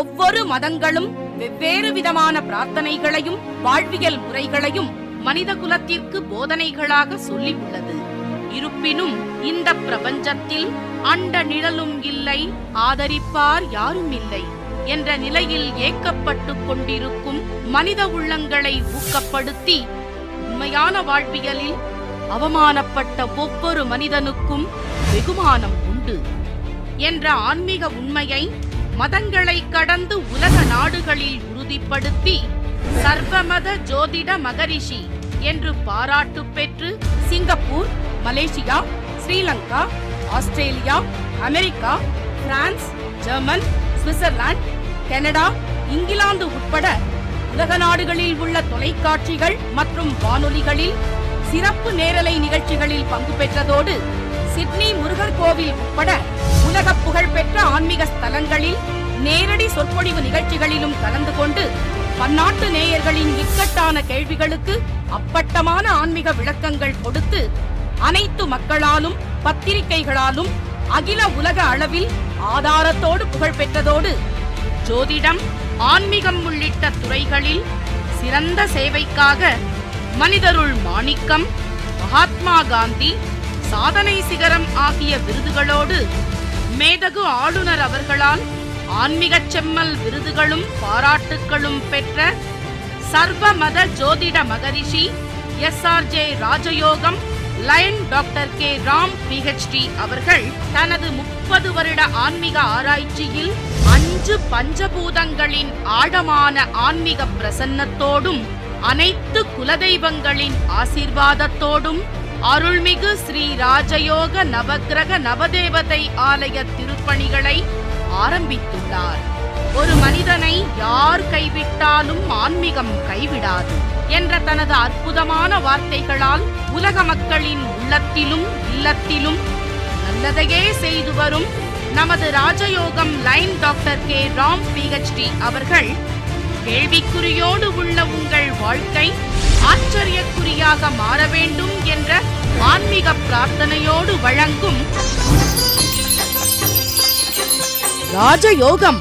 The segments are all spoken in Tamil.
ஒவ்வொரு மதங்களும் வெவ்வேறு விதமான பிரார்த்தனைகளையும் வாழ்வியல் முறைகளையும் மனித குலத்திற்கு போதனைகளாக சொல்லி உள்ளது இருப்பினும் இந்த பிரபஞ்சத்தில் அண்ட நிழலும் இல்லை ஆதரிப்பார் யாரும் இல்லை என்ற நிலையில் ஏக்கப்பட்டுக் கொண்டிருக்கும் மனித உள்ளங்களை ஊக்கப்படுத்தி உண்மையான வாழ்வியலில் அவமானப்பட்ட ஒவ்வொரு மனிதனுக்கும் வெகுமானம் உண்டு என்ற ஆன்மீக உண்மையை மதங்களை கடந்து உலக நாடுகளில் உறுதிப்படுத்தி சர்வமத ஜோதிட மகரிஷி என்று பாராட்டு பெற்று Singapore Malaysia Sri Lanka Australia America France German Switzerland Canada England உட்பட உலக நாடுகளில் உள்ள தொலைக்காட்சிகள் மற்றும் வானொலிகளில் சிறப்பு நேரலை நிகழ்ச்சிகளில் பங்கு பெற்றதோடு சிட்னி முருகர் கோவில் உட்பட உலக புகழ்பெற்ற ஆன்மீக ஸ்தலங்களில் நேரடி சொற்பொழிவு நிகழ்ச்சிகளிலும் கலந்து கொண்டு பன்னாட்டு நேயர்களின் இக்கட்டான கேள்விகளுக்கு அப்பட்டமான ஆன்மீக விளக்கங்கள் கொடுத்து அனைத்து மக்களாலும் பத்திரிகைகளாலும் அகில உலக அளவில் ஆதாரத்தோடு புகழ் பெற்றதோடு ஜோதிடம் ஆன்மீகம் உள்ளிட்ட துறைகளில் சிறந்த சேவைக்காக மனிதருள் மாணிக்கம் மகாத்மா காந்தி சாதனை சிகரம் ஆகிய விருதுகளோடு மேதகு ஆளுநர் அவர்களால் ஆன்மீகச் செம்மல் விருதுகளும் பாராட்டுக்களும் பெற்ற சர்வ மத ஜோதிட Maharishi S R J Rajayogam lion doctor K Ram PhD அவர்கள் தனது முப்பது வருட ஆன்மீக ஆராய்ச்சியில் அஞ்சு பஞ்சபூதங்களின் ஆழமான ஆன்மீக பிரசன்னத்தோடும் அனைத்து குலதெய்வங்களின் ஆசீர்வாதத்தோடும் அருள்மிகு ஸ்ரீ ராஜயோக நவக்கிரக நவதேவதை ஆலய திருப்பணிகளை ஆரம்பித்துள்ளார் ஒரு மனிதனை யார் கைவிட்டாலும் ஆன்மீகம் கைவிடாது என்ற தனது அற்புதமான வார்த்தைகளால் உலக மக்களின் உள்ளத்திலும் இல்லத்திலும் நல்லதையே செய்து வரும் நமது Rajayogam lion doctor K Ram PhD அவர்கள் கேள்விக்குறியோடு உள்ள உங்கள் வாழ்க்கை ஆச்சரியக்குறியாக மாற வேண்டும் என்ற ஆன்மீக பிரார்த்தனையோடு வழங்கும் ராஜயோகம்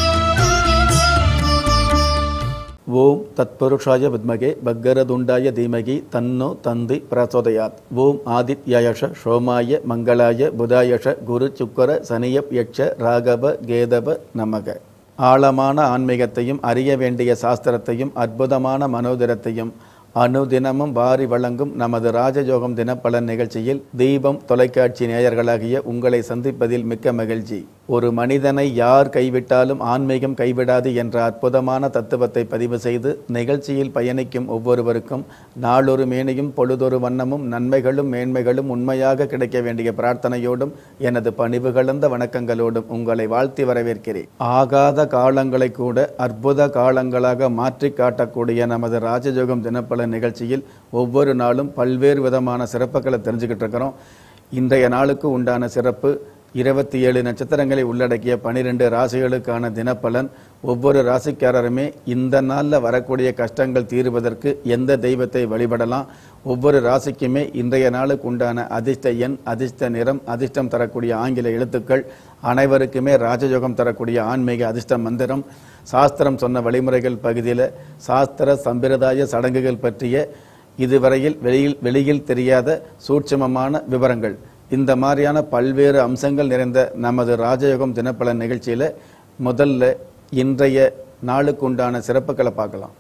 ஓம் தத்புருஷாய வித்மகே பக்கரதுண்டாய தீமகி தன்னோ தந்தி பிரசோதயாத் ஓம் ஆதித்யாயஷ சோமாய மங்களாய புதாயஷ குரு சுக்கர சனியப் யட்ச ராகவ கேதவ நமக ஆழமான ஆன்மீகத்தையும் அறிய வேண்டிய சாஸ்திரத்தையும் அற்புதமான மனோதரத்தையும் அனுதினமும் வாரி வழங்கும் நமது ராஜயோகம் தினப்பலன் நிகழ்ச்சியில் தீபம் தொலைக்காட்சி நேயர்களாகிய உங்களை சந்திப்பதில் மிக்க மகிழ்ச்சி ஒரு மனிதனை யார் கைவிட்டாலும் ஆன்மீகம் கைவிடாது என்ற அற்புதமான தத்துவத்தை பதிவு செய்து நிகழ்ச்சியில் பயணிக்கும் ஒவ்வொருவருக்கும் நாளொரு மேனியும் பொழுதொரு வண்ணமும் நன்மைகளும் மேன்மைகளும் உண்மையாக கிடைக்க வேண்டிய பிரார்த்தனையோடும் எனது பணிவு கலந்த வணக்கங்களோடும் உங்களை வாழ்த்தி வரவேற்கிறேன் ஆகாத காலங்களை கூட அற்புத காலங்களாக மாற்றி காட்டக்கூடிய நமது ராஜயோகம் தினப்பல நிகழ்ச்சியில் ஒவ்வொரு நாளும் பல்வேறு விதமான சிறப்புகளை தெரிஞ்சுக்கிட்டு இருக்கிறோம் இன்றைய நாளுக்கு உண்டான சிறப்பு இருபத்தி ஏழு நட்சத்திரங்களை உள்ளடக்கிய பனிரெண்டு ராசிகளுக்கான தினப்பலன் ஒவ்வொரு ராசிக்காரருமே இந்த நாளில் வரக்கூடிய கஷ்டங்கள் தீருவதற்கு எந்த தெய்வத்தை வழிபடலாம் ஒவ்வொரு ராசிக்குமே இன்றைய நாளுக்கு உண்டான அதிர்ஷ்ட எண் அதிர்ஷ்ட நிறம் அதிர்ஷ்டம் தரக்கூடிய ஆங்கில எழுத்துக்கள் அனைவருக்குமே ராஜயோகம் தரக்கூடிய ஆன்மீக அதிர்ஷ்ட மந்திரம் சாஸ்திரம் சொன்ன வழிமுறைகள் பகுதியில் சாஸ்திர சம்பிரதாய சடங்குகள் பற்றிய இதுவரையில் வெளியில் வெளியில் தெரியாத சூட்சமமான விவரங்கள் இந்த மாதிரியான பல்வேறு அம்சங்கள் நிறைந்த நமது ராஜயோகம் தினப்பலன் நிகழ்ச்சியில் முதல்ல இன்றைய நாளுக்கு உண்டான சிறப்புகளை பார்க்கலாம்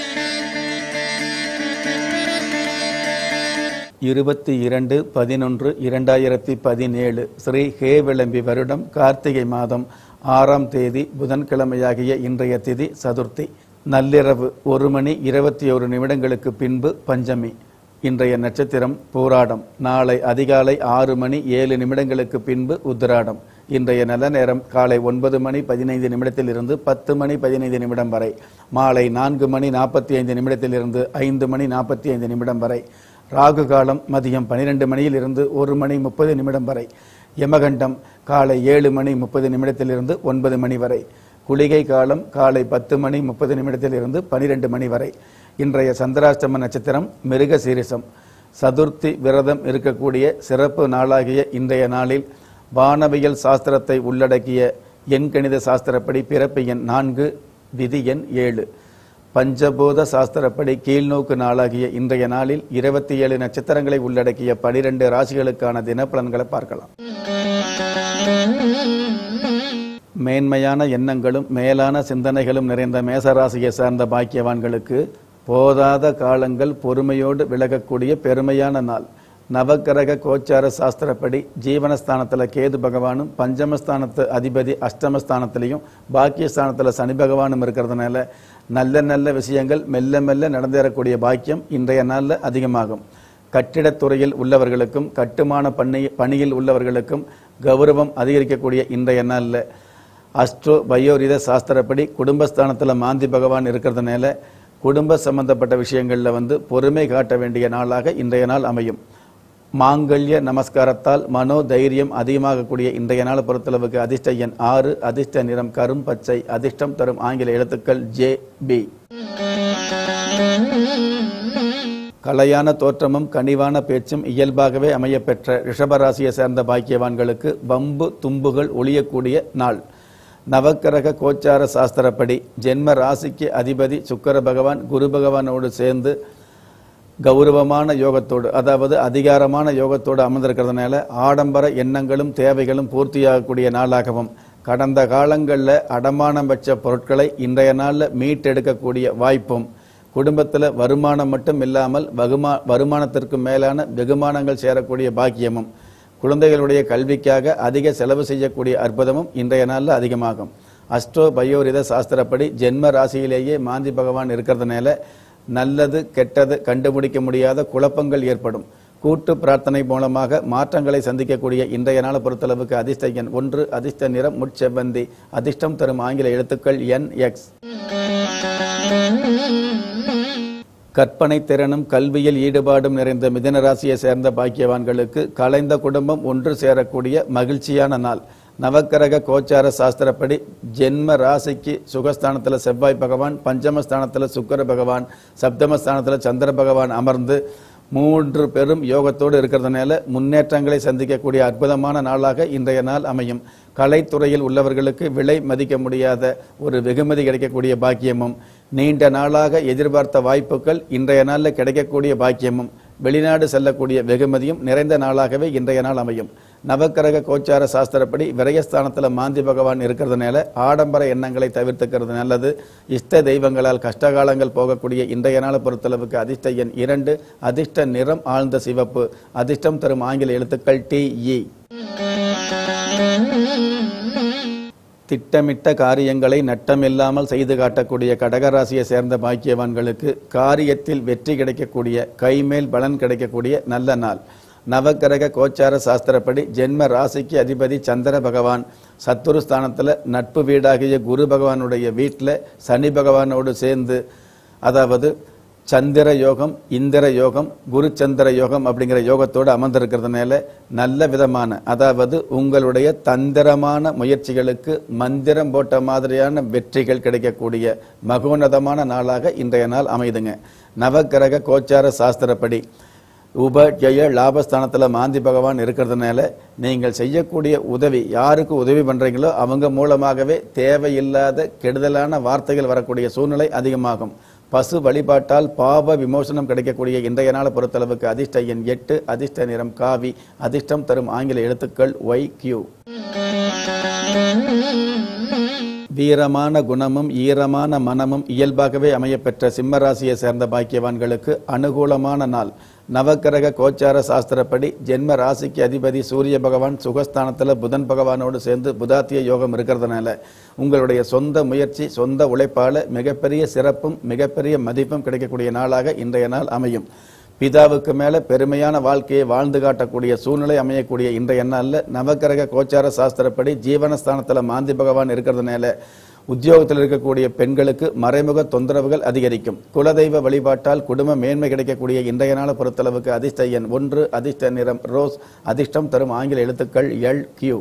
இருபத்தி இரண்டு பதினொன்று இரண்டாயிரத்தி பதினேழு ஸ்ரீ ஹே விளம்பி வருடம் கார்த்திகை மாதம் ஆறாம் தேதி புதன்கிழமையாகிய இன்றைய திதி சதுர்த்தி நள்ளிரவு ஒரு மணி இருபத்தி ஒரு நிமிடங்களுக்கு பின்பு பஞ்சமி இன்றைய நட்சத்திரம் பூராடம் நாளை அதிகாலை ஆறு மணி ஏழு நிமிடங்களுக்கு பின்பு உத்திராடம் இன்றைய நல்ல நேரம் காலை ஒன்பது மணி பதினைந்து நிமிடத்திலிருந்து பத்து மணி பதினைந்து நிமிடம் வரை மாலை நான்கு மணி நாற்பத்தி ஐந்து நிமிடத்திலிருந்து ஐந்து மணி நாற்பத்தி ஐந்து நிமிடம் வரை ராகு காலம் மதியம் பனிரெண்டு மணியிலிருந்து ஒரு மணி முப்பது நிமிடம் வரை யமகண்டம் காலை ஏழு மணி முப்பது நிமிடத்திலிருந்து ஒன்பது மணி வரை குளிகை காலம் காலை பத்து மணி முப்பது நிமிடத்திலிருந்து பனிரெண்டு மணி வரை இன்றைய சந்திராஷ்டம நட்சத்திரம் மிருக சீரிசம் சதுர்த்தி விரதம் இருக்கக்கூடிய சிறப்பு நாளாகிய இன்றைய நாளில் வானவியல் சாஸ்திரத்தை உள்ளடக்கிய எண் கணித சாஸ்திரப்படி பிறப்பு எண் நான்கு விதி எண் ஏழு பஞ்சபூத சாஸ்திரப்படி கீழ்நோக்கு நாளாகிய இன்றைய நாளில் இருபத்தி ஏழு நட்சத்திரங்களை உள்ளடக்கிய பனிரெண்டு ராசிகளுக்கான தினப்பலன்களை பார்க்கலாம் மேன்மையான எண்ணங்களும் மேலான சிந்தனைகளும் நிறைந்த மேசராசியை சார்ந்த பாக்கியவான்களுக்கு போதாத காலங்கள் பொறுமையோடு விலகக்கூடிய பெருமையான நாள் நவக்கிரக கோச்சார சாஸ்திரப்படி ஜீவனஸ்தானத்தில் கேது பகவானும் பஞ்சமஸ்தானத்து அதிபதி அஷ்டமஸ்தானத்திலையும் பாக்கியஸ்தானத்தில் சனி பகவானும் இருக்கிறதுனால நல்ல நல்ல விஷயங்கள் மெல்ல மெல்ல நடந்தேறக்கூடிய பாக்கியம் இன்றைய நாளில் அதிகமாகும் கட்டிடத்துறையில் உள்ளவர்களுக்கும் கட்டுமான பணி பணியில் உள்ளவர்களுக்கும் கௌரவம் அதிகரிக்கக்கூடிய இன்றைய நாளில் அஸ்ட்ரோ பயோரித சாஸ்திரப்படி குடும்பஸ்தானத்தில் மாந்தி பகவான் இருக்கிறதுனால குடும்ப சம்பந்தப்பட்ட விஷயங்களில் வந்து பொறுமை காட்ட வேண்டிய நாளாக இன்றைய நாள் அமையும் மாங்கல்ய நமஸ்காரத்தால் மனோ தைரியம் அதிகமாகக்கூடிய இன்றைய நாள் பொறுத்தளவுக்கு அதிர்ஷ்ட எண் ஆறு அதிர்ஷ்ட நிறம் கரும் பச்சை அதிர்ஷ்டம் தரும் ஆங்கில எழுத்துக்கள் ஜே பி கலையான தோற்றமும் கனிவான பேச்சும் இயல்பாகவே அமையப்பெற்ற ரிஷபராசியை சேர்ந்த பாக்கியவான்களுக்கு வம்பு தும்புகள் ஒழியக்கூடிய நாள் நவக்கிரக கோச்சார சாஸ்திரப்படி ஜென்ம ராசிக்கு அதிபதி சுக்கர பகவான் குரு பகவானோடு சேர்ந்து கௌரவமான யோகத்தோடு அதாவது அதிகாரமான யோகத்தோடு அமர்ந்திருக்கிறதுனால ஆடம்பர எண்ணங்களும் தேவைகளும் பூர்த்தியாகக்கூடிய நாளாகவும் கடந்த காலங்களில் அடமானம் வச்ச பொருட்களை இன்றைய நாளில் மீட்டெடுக்கக்கூடிய வாய்ப்பும் குடும்பத்தில் வருமானம் மட்டும் இல்லாமல் வகுமா வருமானத்திற்கு மேலான வெகுமானங்கள் சேரக்கூடிய பாக்கியமும் குழந்தைகளுடைய கல்விக்காக அதிக செலவு செய்யக்கூடிய அற்புதமும் இன்றைய நாளில் அதிகமாகும் அஸ்ட்ரோ பயோரித சாஸ்திரப்படி ஜென்ம ராசியிலேயே மாந்தி பகவான் இருக்கிறதுனால நல்லது கெட்டது கண்டுபிடிக்க முடியாத குழப்பங்கள் ஏற்படும் கூட்டு பிரார்த்தனை மூலமாக மாற்றங்களை சந்திக்கக்கூடிய இன்றைய நாளை பொறுத்தளவுக்கு அதிர்ஷ்ட எண் ஒன்று அதிர்ஷ்ட நிறம் முட்செவ்வந்தி அதிர்ஷ்டம் தரும் ஆங்கில எழுத்துக்கள் என் எக்ஸ் கற்பனை திறனும் கல்வியில் ஈடுபாடும் நிறைந்த மிதன ராசியை சேர்ந்த பாக்கியவான்களுக்கு கலைந்த குடும்பம் ஒன்று சேரக்கூடிய மகிழ்ச்சியான நாள் நவக்கிரக கோச்சார சாஸ்திரப்படி ஜென்ம ராசிக்கு சுகஸ்தானத்தில் செவ்வாய் பகவான் பஞ்சமஸ்தானத்தில் சுக்கர பகவான் சப்தமஸ்தானத்தில் சந்திர பகவான் அமர்ந்து மூன்று பெரும் யோகத்தோடு இருக்கிறதுனால முன்னேற்றங்களை சந்திக்கக்கூடிய அற்புதமான நாளாக இன்றைய நாள் அமையும் கலைத்துறையில் உள்ளவர்களுக்கு விலை மதிக்க முடியாத ஒரு வெகுமதி கிடைக்கக்கூடிய பாக்கியமும் நீண்ட நாளாக எதிர்பார்த்த வாய்ப்புகள் இன்றைய நாளில் கிடைக்கக்கூடிய பாக்கியமும் வெளிநாடு செல்லக்கூடிய வெகுமதியும் நிறைந்த நாளாகவே இன்றைய நாள் அமையும் நவக்கிரக கோச்சார சாஸ்திரப்படி விரயஸ்தானத்தில் மாந்தி பகவான் இருக்கிறதுனால ஆடம்பர எண்ணங்களை தவிர்த்துக்கிறது நல்லது இஷ்ட தெய்வங்களால் கஷ்டகாலங்கள் போகக்கூடிய இன்றைய நாளை பொறுத்தளவுக்கு அதிர்ஷ்ட எண் இரண்டு அதிர்ஷ்ட நிறம் ஆழ்ந்த சிவப்பு அதிர்ஷ்டம் தரும் ஆங்கில எழுத்துக்கள் டி இ திட்டமிட்ட காரியங்களை நட்டமில்லாமல் செய்து காட்டக்கூடிய கடகராசியை சேர்ந்த பாக்கியவான்களுக்கு காரியத்தில் வெற்றி கிடைக்கக்கூடிய கைமேல் பலன் கிடைக்கக்கூடிய நல்ல நாள் நவக்கிரக கோச்சார சாஸ்திரப்படி ஜென்ம ராசிக்கு அதிபதி சந்திர பகவான் சத்துரு ஸ்தானத்தில் நட்பு வீடாகிய குரு பகவானுடைய வீட்டில் சனி பகவானோடு சேர்ந்து அதாவது சந்திர யோகம் இந்திர யோகம் குரு சந்திர யோகம் அப்படிங்கிற யோகத்தோடு அமர்ந்திருக்கிறதுனால நல்ல விதமான அதாவது உங்களுடைய தந்திரமான முயற்சிகளுக்கு மந்திரம் போட்ட மாதிரியான வெற்றிகள் கிடைக்கக்கூடிய மகோன்னதமான நாளாக இன்றைய நாள் அமைதுங்க நவக்கிரக கோச்சார சாஸ்திரப்படி உபஜய லாபஸ்தானத்தில் மாந்தி பகவான் இருக்கிறதுனால நீங்கள் செய்யக்கூடிய உதவி யாருக்கு உதவி பண்ணுறீங்களோ அவங்க மூலமாகவே தேவையில்லாத கெடுதலான வார்த்தைகள் வரக்கூடிய சூழ்நிலை அதிகமாகும் பசு வழிபாட்டால் பாவ விமோசனம் கிடைக்கக்கூடிய இன்றைய நாளை பொறுத்தளவுக்கு அதிர்ஷ்ட எண் எட்டு அதிர்ஷ்ட நிறம் காவி அதிர்ஷ்டம் தரும் ஆங்கில எழுத்துக்கள் ஒய் கியூ வீரமான குணமும் ஈரமான மனமும் இயல்பாகவே அமையப்பெற்ற சிம்மராசியை சேர்ந்த பாக்கியவான்களுக்கு அனுகூலமான நாள் நவக்கிரக கோச்சார சாஸ்திரப்படி ஜென்ம ராசிக்கு அதிபதி சூரிய பகவான் சுகஸ்தானத்தில் புதன் பகவானோடு சேர்ந்து புதாத்திய யோகம் இருக்கிறதுனால உங்களுடைய சொந்த முயற்சி சொந்த உழைப்பால மிகப்பெரிய சிறப்பும் மிகப்பெரிய மதிப்பும் கிடைக்கக்கூடிய நாளாக இன்றைய நாள் அமையும் பிதாவுக்கு மேல பெருமையான வாழ்க்கையை வாழ்ந்து காட்டக்கூடிய சூழ்நிலை அமையக்கூடிய இன்றைய நாளில் நவக்கிரக கோச்சார சாஸ்திரப்படி ஜீவனஸ்தானத்துல மாந்தி பகவான் இருக்கிறதுனால உத்தியோகத்தில் இருக்கக்கூடிய பெண்களுக்கு மறைமுக தொந்தரவுகள் அதிகரிக்கும் குலதெய்வ வழிபாட்டால் குடும்ப மேன்மை கிடைக்கக்கூடிய இன்றைய நாளை பொறுத்தளவுக்கு அதிர்ஷ்ட எண் ஒன்று அதிர்ஷ்ட நிறம் ரோஸ் அதிர்ஷ்டம் தரும் ஆங்கில எழுத்துக்கள் எல் கியூ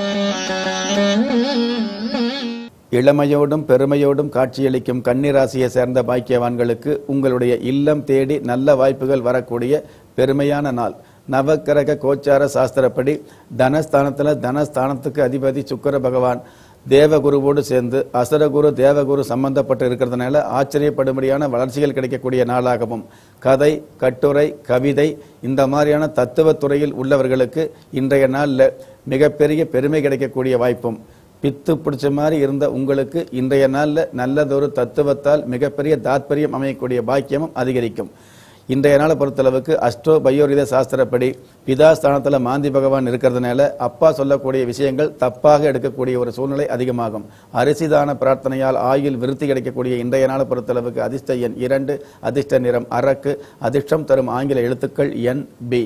இளமையோடும் பெருமையோடும் காட்சியளிக்கும் கன்னிராசியை சேர்ந்த பாக்கியவான்களுக்கு உங்களுடைய இல்லம் தேடி நல்ல வாய்ப்புகள் வரக்கூடிய பெருமையான நாள் நவக்கிரக கோச்சார சாஸ்திரப்படி தனஸ்தானத்தில் தனஸ்தானத்துக்கு அதிபதி சுக்கிர பகவான் தேவகுருவோடு சேர்ந்து அசுரகுரு தேவகுரு சம்பந்தப்பட்டு இருக்கிறதுனால ஆச்சரியப்படும்படியான வளர்ச்சிகள் கிடைக்கக்கூடிய நாளாகவும் கதை கட்டுரை கவிதை இந்த மாதிரியான தத்துவத் துறையில் உள்ளவர்களுக்கு இன்றைய நாளில் மிகப்பெரிய பெருமை கிடைக்கக்கூடிய வாய்ப்பும் பித்து பிடிச்ச மாதிரி இருந்த உங்களுக்கு இன்றைய நாளில் நல்லதொரு தத்துவத்தால் மிகப்பெரிய தாத்பரியம் அமையக்கூடிய பாக்கியமும் அதிகரிக்கும் இன்றைய நாளை பொறுத்தளவுக்கு அஷ்டோ பயோரித சாஸ்திரப்படி பிதா ஸ்தானத்தில் மாந்தி பகவான் இருக்கிறதுனால அப்பா சொல்லக்கூடிய விஷயங்கள் தப்பாக எடுக்கக்கூடிய ஒரு சூழ்நிலை அதிகமாகும் அரிசிதான பிரார்த்தனையால் ஆயுள் விருத்தி கிடைக்கக்கூடிய இன்றைய நாளை பொறுத்தளவுக்கு அதிர்ஷ்ட எண் இரண்டு அதிர்ஷ்ட நிறம் அரக்கு அதிர்ஷ்டம் தரும் ஆங்கில எழுத்துக்கள் என் பி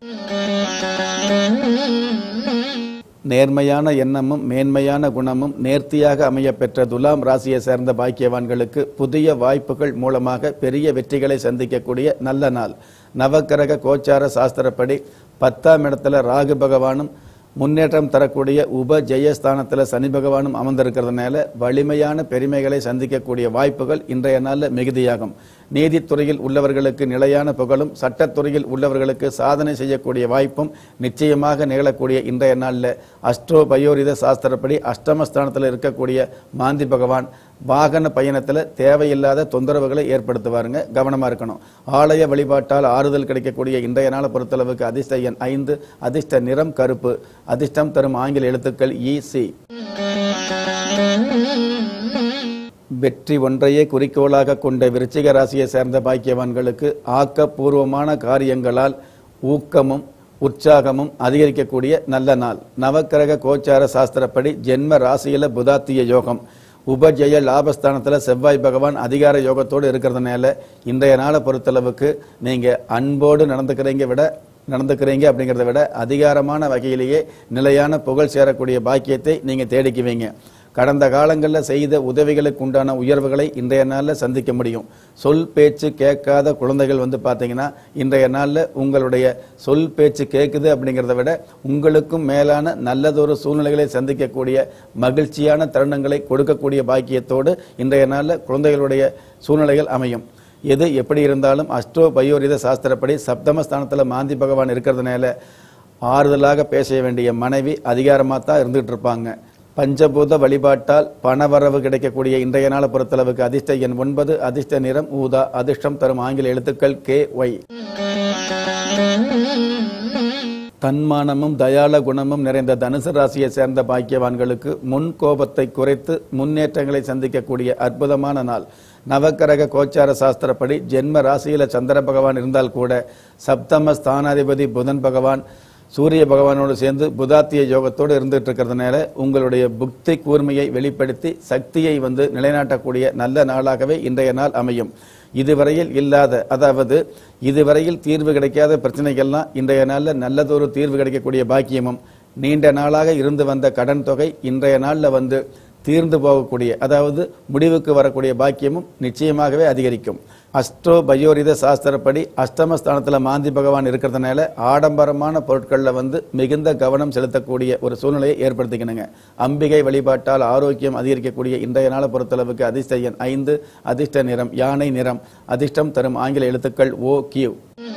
நேர்மையான எண்ணமும் மேன்மையான குணமும் நேர்த்தியாக அமைய பெற்ற துலாம் ராசியை சேர்ந்த பாக்கியவான்களுக்கு புதிய வாய்ப்புகள் மூலமாக பெரிய வெற்றிகளை சந்திக்கக்கூடிய நல்ல நாள் நவக்கிரக கோச்சார சாஸ்திரப்படி பத்தாம் இடத்துல ராகு பகவானும் முன்னேற்றம் தரக்கூடிய உப ஜெயஸ்தானத்தில் சனி பகவானும் அமர்ந்திருக்கிறதுனால வலிமையான பெருமைகளை சந்திக்கக்கூடிய வாய்ப்புகள் இன்றைய நாளில் மிகுதியாகும் நீதித்துறையில் உள்ளவர்களுக்கு நிலையான புகழும் சட்டத்துறையில் உள்ளவர்களுக்கு சாதனை செய்யக்கூடிய வாய்ப்பும் நிச்சயமாக நிகழக்கூடிய இன்றைய நாளில் அஸ்ட்ரோ பயோரித சாஸ்திரப்படி அஷ்டமஸ்தானத்தில் இருக்கக்கூடிய மாந்தி பகவான் வாகன பயணத்தில் தேவையில்லாத தொந்தரவுகளை ஏற்படுத்துவாருங்க கவனமாக இருக்கணும் ஆலய வழிபாட்டால் ஆறுதல் கிடைக்கக்கூடிய இன்றைய நாளை பொறுத்தளவுக்கு அதிர்ஷ்ட எண் ஐந்து அதிர்ஷ்ட நிறம் கருப்பு அதிர்ஷ்டம் தரும் ஆங்கில எழுத்துக்கள் இ சி வெற்றி ஒன்றையே குறிக்கோளாக கொண்ட விருச்சிக ராசியை சேர்ந்த பாக்கியவான்களுக்கு ஆக்கப்பூர்வமான காரியங்களால் ஊக்கமும் உற்சாகமும் அதிகரிக்கக்கூடிய நல்ல நாள் நவக்கிரக கோச்சார சாஸ்திரப்படி ஜென்ம ராசியில புதாத்திய யோகம் உபஜய லாபஸ்தானத்தில் செவ்வாய் பகவான் அதிகார யோகத்தோடு இருக்கிறதுனால இன்றைய நாளை பொறுத்தளவுக்கு நீங்கள் அன்போடு நடந்துக்கிறீங்க விட நடந்துக்கிறீங்க அப்படிங்கிறத விட அதிகாரமான வகையிலேயே நிலையான புகழ் சேரக்கூடிய பாக்கியத்தை நீங்கள் தேடிக்குவீங்க கடந்த காலங்களில் செய்த உதவிகளுக்கு உண்டான உயர்வுகளை இன்றைய நாளில் சந்திக்க முடியும் சொல் பேச்சு கேட்காத குழந்தைகள் வந்து பார்த்தீங்கன்னா இன்றைய நாளில் உங்களுடைய சொல் பேச்சு கேட்குது அப்படிங்கிறத விட உங்களுக்கும் மேலான நல்லதொரு சூழ்நிலைகளை சந்திக்கக்கூடிய மகிழ்ச்சியான தருணங்களை கொடுக்கக்கூடிய பாக்கியத்தோடு இன்றைய நாளில் குழந்தைகளுடைய சூழ்நிலைகள் அமையும் எது எப்படி இருந்தாலும் அஷ்டோ பயோரித சாஸ்திரப்படி சப்தமஸ்தானத்தில் மாந்தி பகவான் இருக்கிறதுனால ஆறுதலாக பேச வேண்டிய மனைவி அதிகாரமாக தான் இருந்துகிட்டு இருப்பாங்க பஞ்சபூத வழிபாட்டால் பணவரவு கிடைக்கக்கூடிய இன்றைய நாளை பொறுத்தளவுக்கு அதிர்ஷ்ட எண் ஒன்பது அதிர்ஷ்ட நிறம் ஊதா அதிர்ஷ்டம் தரும் ஆங்கில எழுத்துக்கள் கே ஒய் தன்மானமும் தயாள குணமும் நிறைந்த தனுசு ராசியை சேர்ந்த பாக்கியவான்களுக்கு முன் கோபத்தை குறைத்து முன்னேற்றங்களை சந்திக்கக்கூடிய அற்புதமான நாள் நவக்கரக கோச்சார சாஸ்திரப்படி ஜென்ம ராசியில சந்திர பகவான் இருந்தால் கூட சப்தம ஸ்தானாதிபதி புதன் பகவான் சூரிய பகவானோடு சேர்ந்து புதாத்திய யோகத்தோடு இருந்துட்டு இருக்கிறதுனால உங்களுடைய புக்தி கூர்மையை வெளிப்படுத்தி சக்தியை வந்து நிலைநாட்டக்கூடிய நல்ல நாளாகவே இன்றைய நாள் அமையும் இதுவரையில் இல்லாத அதாவது இதுவரையில் தீர்வு கிடைக்காத பிரச்சனைகள்லாம் இன்றைய நாளில் நல்லதொரு தீர்வு கிடைக்கக்கூடிய பாக்கியமும் நீண்ட நாளாக இருந்து வந்த கடன் தொகை இன்றைய நாளில் வந்து தீர்ந்து போகக்கூடிய அதாவது முடிவுக்கு வரக்கூடிய பாக்கியமும் நிச்சயமாகவே அதிகரிக்கும் அஷ்டோ பயோரித சாஸ்திரப்படி அஷ்டமஸ்தானத்தில் மாந்தி பகவான் இருக்கிறதுனால ஆடம்பரமான பொருட்களில் வந்து மிகுந்த கவனம் செலுத்தக்கூடிய ஒரு சூழ்நிலையை ஏற்படுத்திக்கணுங்க அம்பிகை வழிபாட்டால் ஆரோக்கியம் அதிகரிக்கக்கூடிய இன்றைய நாளை பொறுத்தளவுக்கு அதிர்ஷ்ட எண் ஐந்து அதிர்ஷ்ட நிறம் யானை நிறம் அதிர்ஷ்டம் தரும் ஆங்கில எழுத்துக்கள் ஓ கியூ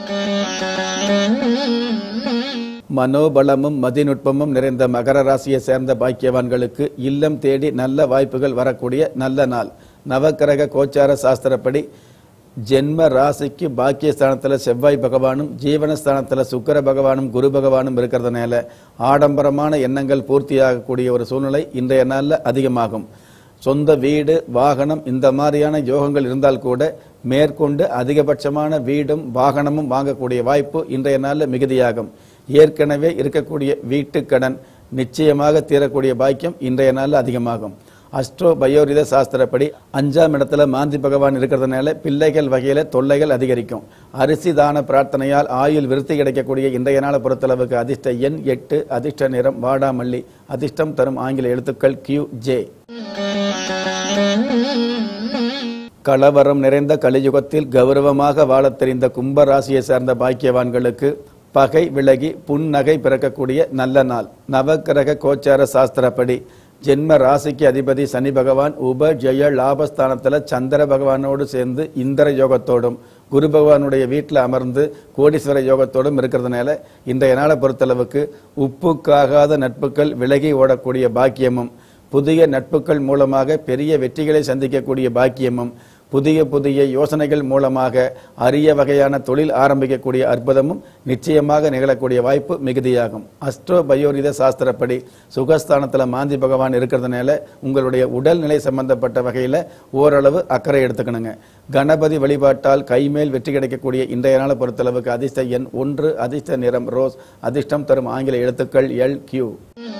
மனோபலமும் மதிநுட்பமும் நிறைந்த மகர ராசியை சேர்ந்த பாக்கியவான்களுக்கு இல்லம் தேடி நல்ல வாய்ப்புகள் வரக்கூடிய நல்ல நாள் நவக்கிரக கோச்சார சாஸ்திரப்படி ஜென்ம ராசிக்கு பாக்கியஸ்தானத்தில் செவ்வாய் பகவானும் ஜீவனஸ்தானத்தில் சுக்கர பகவானும் குரு பகவானும் இருக்கிறதுனால ஆடம்பரமான எண்ணங்கள் பூர்த்தியாகக்கூடிய ஒரு சூழ்நிலை இன்றைய நாளில் அதிகமாகும் சொந்த வீடு வாகனம் இந்த மாதிரியான யோகங்கள் இருந்தால் கூட மேற்கொண்டு அதிகபட்சமான வீடும் வாகனமும் வாங்கக்கூடிய வாய்ப்பு இன்றைய நாளில் மிகுதியாகும் ஏற்கனவே இருக்கக்கூடிய வீட்டுக்கடன் நிச்சயமாக தீரக்கூடிய பாக்கியம் இன்றைய நாளில் அதிகமாகும் அஸ்ட்ரோ பயோரித சாஸ்திரப்படி அஞ்சாம் இடத்துல மாந்தி பகவான் இருக்கிறதுனால பிள்ளைகள் வகையில தொல்லைகள் அதிகரிக்கும் அரிசி தான பிரார்த்தனையால் ஆயுள் விருத்தி கிடைக்கக்கூடிய இன்றைய நாளை பொறுத்தளவுக்கு அதிர்ஷ்ட எண் எட்டு அதிர்ஷ்ட நிறம் வாடாமல்லி அதிர்ஷ்டம் தரும் ஆங்கில எழுத்துக்கள் கியூ ஜே கலவரம் நிறைந்த கலியுகத்தில் கௌரவமாக வாழத் தெரிந்த கும்ப ராசியை சேர்ந்த பாக்கியவான்களுக்கு பகை விலகி புன்னகை பிறக்கக்கூடிய நல்ல நாள் நவக்கிரக கோச்சார சாஸ்திரப்படி ஜென்ம ராசிக்கு அதிபதி சனி பகவான் உப ஜெய லாபஸ்தானத்தில் சந்திர பகவானோடு சேர்ந்து இந்திர யோகத்தோடும் குரு பகவானுடைய வீட்டில் அமர்ந்து கோடீஸ்வர யோகத்தோடும் இருக்கிறதுனால இன்றைய நாளை பொறுத்தளவுக்கு உப்புக்காகாத நட்புகள் விலகி ஓடக்கூடிய பாக்கியமும் புதிய நட்புகள் மூலமாக பெரிய வெற்றிகளை சந்திக்கக்கூடிய பாக்கியமும் புதிய புதிய யோசனைகள் மூலமாக அரிய வகையான தொழில் ஆரம்பிக்கக்கூடிய அற்புதமும் நிச்சயமாக நிகழக்கூடிய வாய்ப்பு மிகுதியாகும் அஸ்ட்ரோ பயோரித சாஸ்திரப்படி சுகஸ்தானத்தில் மாந்தி பகவான் இருக்கிறதுனால உங்களுடைய உடல்நிலை சம்பந்தப்பட்ட வகையில் ஓரளவு அக்கறை எடுத்துக்கணுங்க கணபதி வழிபாட்டால் கைமேல் வெற்றி கிடைக்கக்கூடிய இன்றைய நாளை பொறுத்தளவுக்கு அதிர்ஷ்ட எண் ஒன்று அதிர்ஷ்ட நிறம் ரோஸ் அதிர்ஷ்டம் தரும் ஆங்கில எழுத்துக்கள் எல் கியூ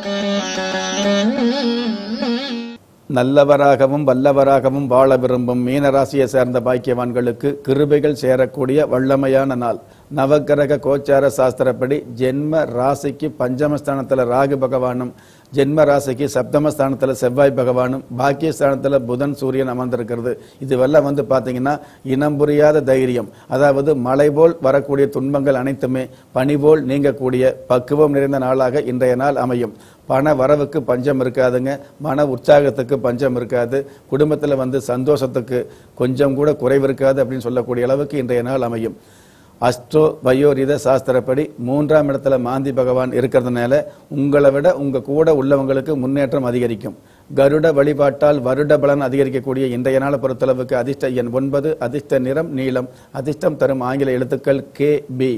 நல்லவராகவும் வல்லவராகவும் வாழ விரும்பும் மீனராசியை சேர்ந்த பாக்கியவான்களுக்கு கிருபைகள் சேரக்கூடிய வல்லமையான நாள் நவக்கிரக கோச்சார சாஸ்திரப்படி ஜென்ம ராசிக்கு பஞ்சமஸ்தானத்தில் ராகு பகவானும் ஜென்ம ராசிக்கு சப்தமஸ்தானத்தில் செவ்வாய் பகவானும் பாக்கியஸ்தானத்தில் புதன் சூரியன் அமர்ந்திருக்கிறது இதுவெல்லாம் வந்து பார்த்தீங்கன்னா இனம் புரியாத தைரியம் அதாவது மலை போல் வரக்கூடிய துன்பங்கள் அனைத்துமே பனி போல் நீங்கக்கூடிய பக்குவம் நிறைந்த நாளாக இன்றைய நாள் அமையும் பண வரவுக்கு பஞ்சம் இருக்காதுங்க மன உற்சாகத்துக்கு பஞ்சம் இருக்காது குடும்பத்தில் வந்து சந்தோஷத்துக்கு கொஞ்சம் கூட குறைவு இருக்காது அப்படின்னு சொல்லக்கூடிய அளவுக்கு இன்றைய நாள் அமையும் அஸ்ட்ரோ வயோரித சாஸ்திரப்படி மூன்றாம் இடத்துல மாந்தி பகவான் இருக்கிறதுனால உங்களை விட உங்க கூட உள்ளவங்களுக்கு முன்னேற்றம் அதிகரிக்கும் கருட வழிபாட்டால் வருட பலன் அதிகரிக்கக்கூடிய இன்றைய நாளை பொறுத்தளவுக்கு அதிர்ஷ்ட எண் ஒன்பது அதிர்ஷ்ட நிறம் நீளம் அதிர்ஷ்டம் தரும் ஆங்கில எழுத்துக்கள் கே பி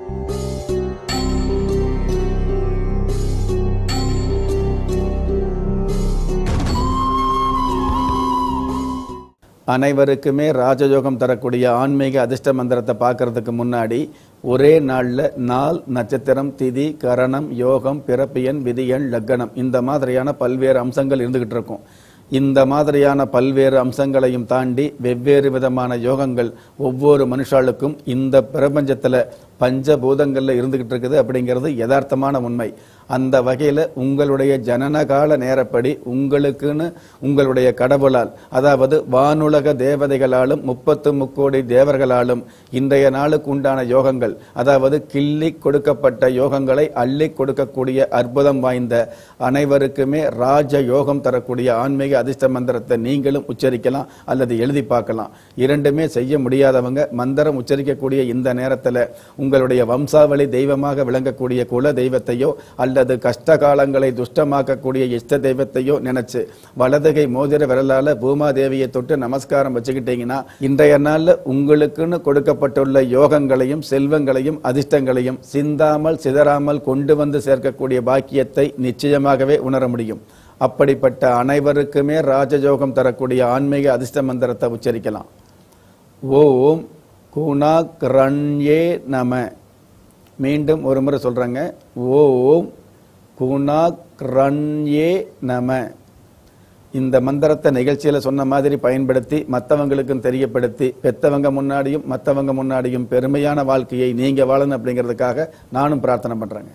அனைவருக்குமே ராஜயோகம் தரக்கூடிய ஆன்மீக அதிர்ஷ்ட மந்திரத்தை பார்க்கறதுக்கு முன்னாடி ஒரே நாளில் நாள் நட்சத்திரம் திதி கரணம் யோகம் பிறப்பியன் விதியன் லக்கணம் இந்த மாதிரியான பல்வேறு அம்சங்கள் இருந்துகிட்டு இருக்கும் இந்த மாதிரியான பல்வேறு அம்சங்களையும் தாண்டி வெவ்வேறு விதமான யோகங்கள் ஒவ்வொரு மனுஷாளுக்கும் இந்த பிரபஞ்சத்தில் பஞ்சபூதங்களில் இருந்துகிட்டு இருக்குது அப்படிங்கிறது யதார்த்தமான உண்மை அந்த வகையில் உங்களுடைய ஜனனகால நேரப்படி உங்களுக்குன்னு உங்களுடைய கடவுளால் அதாவது வானுலக தேவதைகளாலும் முப்பத்து முக்கோடி தேவர்களாலும் இன்றைய நாளுக்கு உண்டான யோகங்கள் அதாவது கிள்ளி கொடுக்கப்பட்ட யோகங்களை அள்ளி கொடுக்கக்கூடிய அற்புதம் வாய்ந்த அனைவருக்குமே ராஜ யோகம் தரக்கூடிய ஆன்மீக அதிர்ஷ்ட மந்திரத்தை நீங்களும் உச்சரிக்கலாம் அல்லது எழுதி பார்க்கலாம் இரண்டுமே செய்ய முடியாதவங்க மந்திரம் உச்சரிக்கக்கூடிய இந்த நேரத்தில் உங்களுடைய வம்சாவளி தெய்வமாக விளங்கக்கூடிய குல தெய்வத்தையோ அல்லது கஷ்ட காலங்களை துஷ்டமாக்கக்கூடிய இஷ்ட தெய்வத்தையோ நினைச்சு வலதுகை மோதிர விரலால பூமாதேவியை தொட்டு நமஸ்காரம் வச்சுக்கிட்டீங்கன்னா இன்றைய நாள்ல உங்களுக்குன்னு கொடுக்கப்பட்டுள்ள யோகங்களையும் செல்வங்களையும் அதிர்ஷ்டங்களையும் சிந்தாமல் சிதறாமல் கொண்டு வந்து சேர்க்கக்கூடிய பாக்கியத்தை நிச்சயமாகவே உணர முடியும் அப்படிப்பட்ட அனைவருக்குமே ராஜயோகம் தரக்கூடிய ஆன்மீக அதிர்ஷ்ட மந்திரத்தை உச்சரிக்கலாம் ஓம் குணாக்ரண்யே நம மீண்டும் ஒரு முறை சொல்றேங்க ஓம் குணாக்ரண்யே நம இந்த மந்திரத்தை நிகழ்ச்சியில் சொன்ன மாதிரி பயன்படுத்தி மற்றவங்களுக்கும் தெரியப்படுத்தி பெத்தவங்க முன்னாடியும் மற்றவங்க முன்னாடியும் பெருமையான வாழ்க்கையை நீங்க வாழணும் அப்படிங்கிறதுக்காக நானும் பிரார்த்தனை பண்றேங்க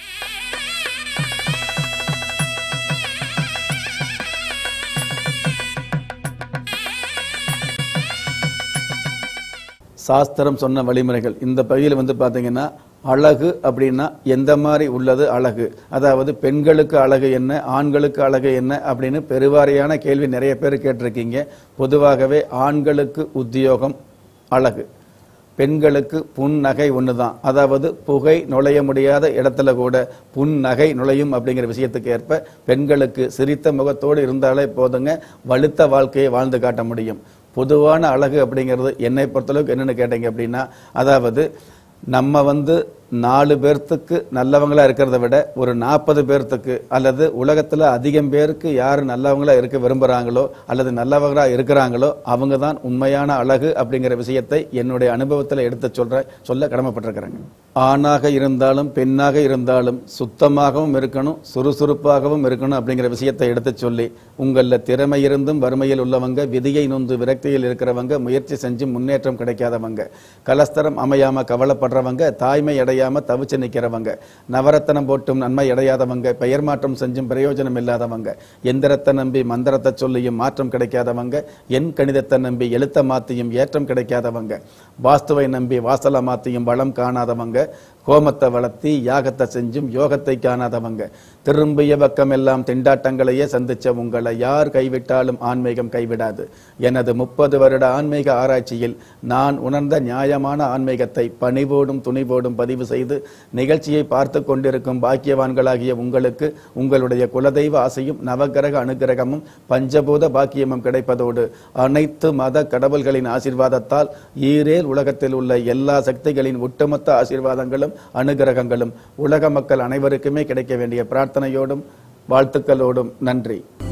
சாஸ்திரம் சொன்ன வழிமுறைகள் இந்த பகுதியில் வந்து பார்த்தீங்கன்னா அழகு அப்படின்னா எந்த மாதிரி உள்ளது அழகு அதாவது பெண்களுக்கு அழகு என்ன ஆண்களுக்கு அழகு என்ன அப்படின்னு பெருவாரியான கேள்வி நிறைய பேர் கேட்டிருக்கீங்க பொதுவாகவே ஆண்களுக்கு உத்தியோகம் அழகு பெண்களுக்கு புன்னகை ஒன்று தான் அதாவது புகை நுழைய முடியாத இடத்துல கூட புன்னகை நுழையும் அப்படிங்கிற விஷயத்துக்கு ஏற்ப பெண்களுக்கு சிரித்த முகத்தோடு இருந்தாலே போதுங்க வலுத்த வாழ்க்கையை வாழ்ந்து காட்ட முடியும் பொதுவான அழகு அப்படிங்கிறது என்னை பொறுத்தளவுக்கு என்னென்னு கேட்டீங்க அப்படின்னா அதாவது நம்ம வந்து நாலு பேர்த்துக்கு நல்லவங்களா இருக்கிறத விட ஒரு நாற்பது பேர்த்துக்கு அல்லது உலகத்தில் அதிகம் பேருக்கு யார் நல்லவங்களா இருக்க விரும்புகிறாங்களோ அல்லது நல்லவங்களா இருக்கிறாங்களோ அவங்க தான் உண்மையான அழகு அப்படிங்கிற விஷயத்தை என்னுடைய அனுபவத்தில் எடுத்து சொல்ற சொல்ல கடமைப்பட்டிருக்கிறேங்க ஆணாக இருந்தாலும் பெண்ணாக இருந்தாலும் சுத்தமாகவும் இருக்கணும் சுறுசுறுப்பாகவும் இருக்கணும் அப்படிங்கிற விஷயத்தை எடுத்து சொல்லி உங்களில் திறமை இருந்தும் வறுமையில் உள்ளவங்க விதியை நொந்து விரக்தியில் இருக்கிறவங்க முயற்சி செஞ்சு முன்னேற்றம் கிடைக்காதவங்க கலஸ்தரம் அமையாம கவலைப்படுறவங்க தாய்மை அடையாம முடியாம தவிச்சு நிக்கிறவங்க நவரத்தனம் போட்டும் நன்மை அடையாதவங்க பெயர் மாற்றம் செஞ்சும் பிரயோஜனம் இல்லாதவங்க எந்திரத்தை நம்பி மந்திரத்தை சொல்லியும் மாற்றம் கிடைக்காதவங்க எண் கணிதத்தை நம்பி எழுத்த மாத்தியும் ஏற்றம் கிடைக்காதவங்க வாஸ்துவை நம்பி வாசலை மாத்தியும் வளம் காணாதவங்க கோமத்தை வளர்த்தி யாகத்தை செஞ்சும் யோகத்தை காணாதவங்க திரும்பிய பக்கமெல்லாம் திண்டாட்டங்களையே சந்திச்ச உங்களை யார் கைவிட்டாலும் ஆன்மீகம் கைவிடாது எனது முப்பது வருட ஆன்மீக ஆராய்ச்சியில் நான் உணர்ந்த நியாயமான ஆன்மீகத்தை பணிவோடும் துணிவோடும் பதிவு செய்து நிகழ்ச்சியை பார்த்து கொண்டிருக்கும் பாக்கியவான்களாகிய உங்களுக்கு உங்களுடைய குலதெய்வ ஆசையும் நவகிரக அனுகிரகமும் பஞ்சபூத பாக்கியமும் கிடைப்பதோடு அனைத்து மத கடவுள்களின் ஆசீர்வாதத்தால் ஈரேல் உலகத்தில் உள்ள எல்லா சக்திகளின் ஒட்டுமொத்த ஆசீர்வாதங்களும் அனுகிரகங்களும் உலக மக்கள் அனைவருக்குமே கிடைக்க வேண்டிய பிரார்த்தனையோடும் வாழ்த்துக்களோடும் நன்றி